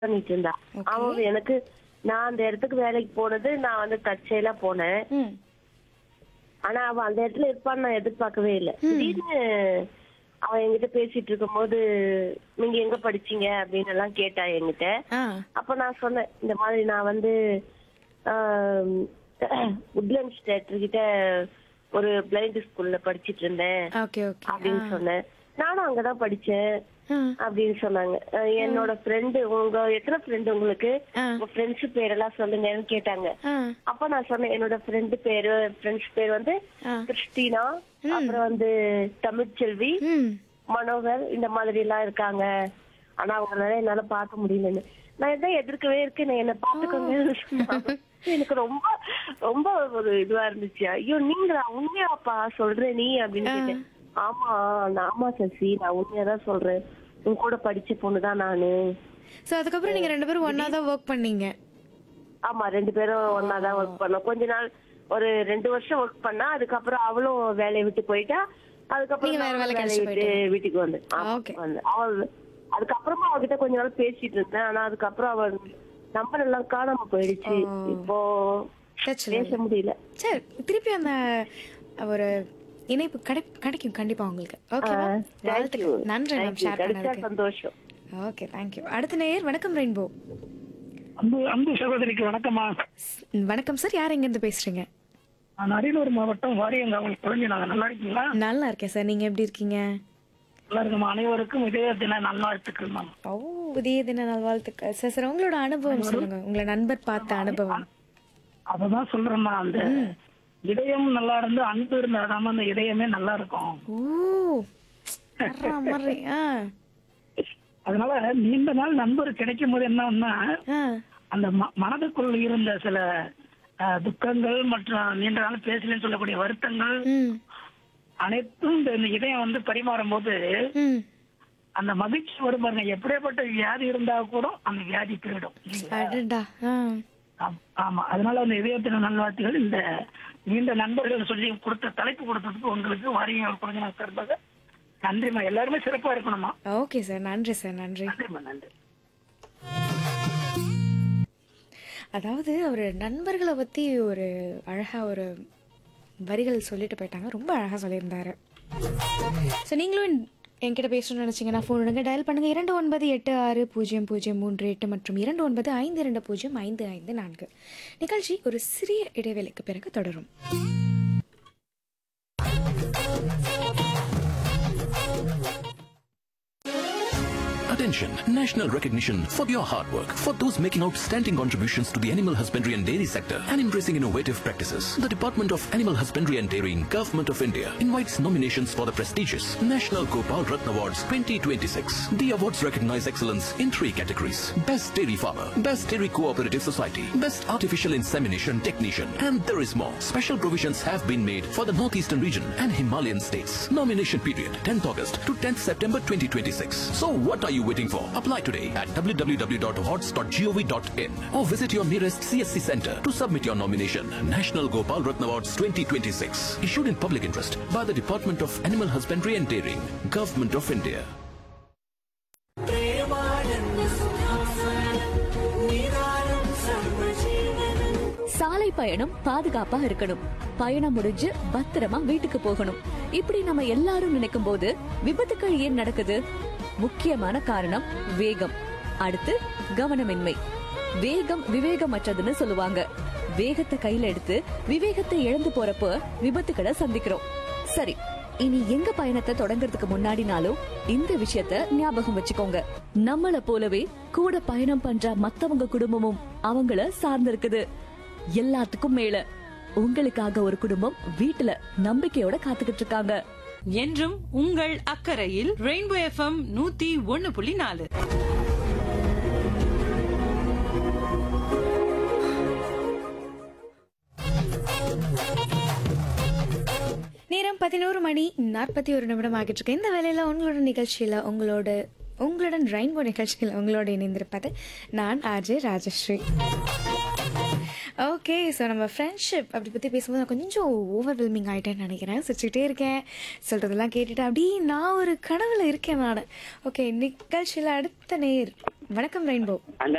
பண்ணிட்டு இருந்தா Okay. அவன் எனக்கு நான் அந்த இடத்துக்கு வேலைக்கு போனது நான் வந்து தற்செயலா போனேன் ம் ஆனா அவன் அந்த இடத்துல இருப்பான்னு நான் எதிர்பார்க்கவே இல்லை திடீர்னு அவன் என்கிட்ட பேசிட்டு இருக்கும்போது நீங்க எங்க படிச்சீங்க அப்படின்னு எல்லாம் கேட்டா என்கிட்ட ஆ அப்ப நான் சொன்னேன் இந்த மாதிரி நான் வந்து உட்லண்ட்ஸ் தேட்டர் கிட்ட ஒரு பிளைண்ட் ஸ்கூல்ல படிச்சிட்டு இருந்தேன் ஓகே ஓகே அப்படின்னு சொன்னேன் நானும் அங்கதான் படிச்சேன் ஆ அப்படின்னு சொன்னாங்க அஹ் என்னோட ஃப்ரெண்டு உங்க எத்தனை ஃப்ரெண்டு உங்களுக்கு ஆ. உங்க ஃப்ரெண்ட்ஸ் பேரெல்லாம் சொல்லுங்கன்னு கேட்டாங்க ஆ அப்ப நான் சொன்னேன் என்னோட ஃப்ரெண்டு பேரு ஃப்ரெண்ட்ஸ் பேர் வந்து ஆ. கிறிஸ்டினா அப்புறம் வந்து தமிழ்ச்செல்வி ம் மனோகர் இந்த மாதிரி எல்லாம் இருக்காங்க ஆனா அவங்களால என்னால பார்க்க முடியலன்னு நான் எதாவது எதிர்க்கவே இருக்கேன் என்ன பாத்துக்கோங்க சொன்னாங்க. எனக்கு ரொம்ப ரொம்ப ஒரு இதுவா இருந்துச்சு ஐயோ நீங்களா உண்மையாப்பா சொல்ற நீ அப்படின்னு கேட்டேன் ஆமா நான் ஆமா சசி நான் உண்மையாதான் சொல்றேன் உன் கூட படிச்ச பொண்ணுதான் நானு ஸோ அதுக்கப்புறம் நீங்க ரெண்டு பேரும் ஒண்ணா தான் ஒர்க் பண்ணீங்க ஆமா ரெண்டு பேரும் ஒன்னாதான் ஒர்க் பண்ணோம் கொஞ்ச நாள் ஒரு ரெண்டு வருஷம் ஒர்க் பண்ணா அதுக்கப்புறம் அவளும் வேலையை விட்டு போயிட்டா அதுக்கப்புறம் நீங்க வேற நானும் வேலை வேலையை கிடைச்சு விட்டு வீட்டுக்கு வந்தேன் ஆமா, Okay. வந்தேன். அவள் அதுக்கப்புறமா அவகிட்ட கொஞ்ச நாள் பேசிட்டு இருந்தேன் ஆனா அதுக்கப்புறம் அவள் நம்பர் எல்லாம் காணாம போயிடுச்சு இப்போ டச்ல பேச முடியல சரி திருப்பி அந்த ஒரு இணைப்பு கிடை கிடைக்கும் கண்டிப்பா உங்களுக்கு ஓகேவா வாழ்த்துக்கள் நன்றி மேம் ஷேர் கிடைச்சா பண்ணதுக்கு சந்தோஷம் ஓகே தேங்க்யூ அடுத்த நேயர் வணக்கம் ரெயின்போ அன்பு அன்பு சகோதரிக்கு வணக்கம்மா வணக்கம் சார் யார் எங்க இருந்து பேசுறீங்க நான் அரியலூர் மாவட்டம் வாரியங்காவல் குழந்தை நாங்க நல்லா இருக்கீங்களா நல்லா இருக்கேன் சார் நீங்க எப்படி இருக்கீங்க நல்லா இருக்குமா அனைவருக்கும் இதே தின நல்வாழ்த்துக்கள் மேம் ஓ உதய தின நல்வாழ்த்துக்கள் சார் சார் உங்களோட அனுபவம் சொல்லுங்க உங்களை நண்பர் பார்த்த அனுபவம் அததான் சொல்றேம்மா அந்த இதயம் நல்லா இருந்து அன்பு இருந்தாதான் அந்த இதயமே நல்லா இருக்கும் ஓ வர்றா மாதிரி ஆ அதனால நீண்ட நாள் நண்பர் கிடைக்கும் போது என்னன்னா ஆ அந்த ம- மனதுக்குள் இருந்த சில அஹ், துக்கங்கள் மற்றும் நீண்ட நாள் பேசலன்னு சொல்லக்கூடிய வருத்தங்கள் ம் அனைத்தும் இந்த இந்த இதயம் வந்து பரிமாறும் போது ம் அந்த மகிழ்ச்சி வரும் பாருங்க எப்படியாப்பட்ட வியாதி இருந்தா கூட அந்த வியாதி போயிடும் இல்லைங்களா? அடடா ஆ ஆம், ஆமா அதனால அந்த இதயத்தின நல்வாழ்த்துகள் இந்த நீண்ட நண்பர்கள் சொல்லி கொடுத்த தலைப்பு கொடுத்ததுக்கு உங்களுக்கு வாரிய குழந்தை சார்பாக நன்றிம்மா எல்லாருமே சிறப்பா இருக்கணுமா ஓகே சார் நன்றி சார் நன்றி நன்றிம்மா நன்றி அதாவது அவர் நண்பர்களை பற்றி ஒரு அழகாக ஒரு வரிகள் சொல்லிட்டு போயிட்டாங்க ரொம்ப அழகாக சொல்லியிருந்தாரு ஸோ நீங்களும் என்கிட்ட பேசணும்னு நினச்சிங்கன்னா ஃபோன் எடுங்க டயல் பண்ணுங்கள் இரண்டு ஒன்பது எட்டு ஆறு பூஜ்ஜியம் பூஜ்ஜியம் மூன்று எட்டு மற்றும் இரண்டு ஒன்பது ஐந்து இரண்டு பூஜ்ஜியம் ஐந்து ஐந்து நான்கு நிகழ்ச்சி ஒரு சிறிய இடைவேளைக்கு பிறகு தொடரும் Attention! National recognition for your hard work. For those making outstanding contributions to the animal husbandry and dairy sector and embracing innovative practices, the Department of Animal Husbandry and Dairying, Government of India invites nominations for the prestigious National Gopal Ratna Awards 2026. The awards recognize excellence in three categories. Best Dairy Farmer, Best Dairy Cooperative Society, Best Artificial Insemination Technician, and there is more. Special provisions have been made for the Northeastern region and Himalayan states. Nomination period 10th August to 10th September 2026. So what are you waiting for? Apply today at www.awards.gov.in or visit your nearest CSC center to submit your nomination. National Gopal Ratna Awards 2026. Issued in public interest by the Department of Animal Husbandry and Dairying, Government of India. சாலை பயணம் பாதுகாப்பா இருக்கணும் பயணம் முடிஞ்சு பத்திரமா வீட்டுக்கு போகணும் இப்படி நம்ம எல்லாரும் நினைக்கும் போது விபத்துக்கள் ஏன் நடக்குது முக்கியமான காரணம் வேகம் அடுத்து கவனமின்மை வேகம் விவேகமற்றதுன்னு சொல்லுவாங்க வேகத்தை கையில எடுத்து விவேகத்தை இழந்து போறப்ப விபத்துக்களை சந்திக்கிறோம் சரி இனி எங்க பயணத்தை தொடங்குறதுக்கு முன்னாடினாலும் இந்த விஷயத்த ஞாபகம் வச்சுக்கோங்க நம்மள போலவே கூட பயணம் பண்ற மத்தவங்க குடும்பமும் அவங்கள சார்ந்திருக்குது எல்லாத்துக்கும் மேல உங்களுக்காக ஒரு குடும்பம் வீட்டுல நம்பிக்கையோட காத்துக்கிட்டு இருக்காங்க என்றும் உங்கள் அக்கறையில் ரெயின்போ எஃப்எம் நூத்தி ஒன்னு புள்ளி நாலு நேரம் பதினோரு மணி நாற்பத்தி ஒரு நிமிடம் ஆகிட்டு இருக்கு இந்த வேலையில் உங்களோட நிகழ்ச்சியில் உங்களோட உங்களுடன் ரெயின்போ நிகழ்ச்சியில் உங்களோட இணைந்திருப்பது நான் ஆர்ஜே ராஜஸ்ரீ ஓகே ஸோ நம்ம ஃப்ரெண்ட்ஷிப் அப்படி பற்றி பேசும்போது நான் கொஞ்சம் ஓவர்வெல்மிங் ஆகிட்டேன்னு நினைக்கிறேன் சிரிச்சுக்கிட்டே இருக்கேன் சொல்கிறதெல்லாம் கேட்டுட்டு அப்படி நான் ஒரு கனவுல இருக்கேன் நான் ஓகே நிகழ்ச்சியில் அடுத்த நேர் வணக்கம் ரெயின்போ அந்த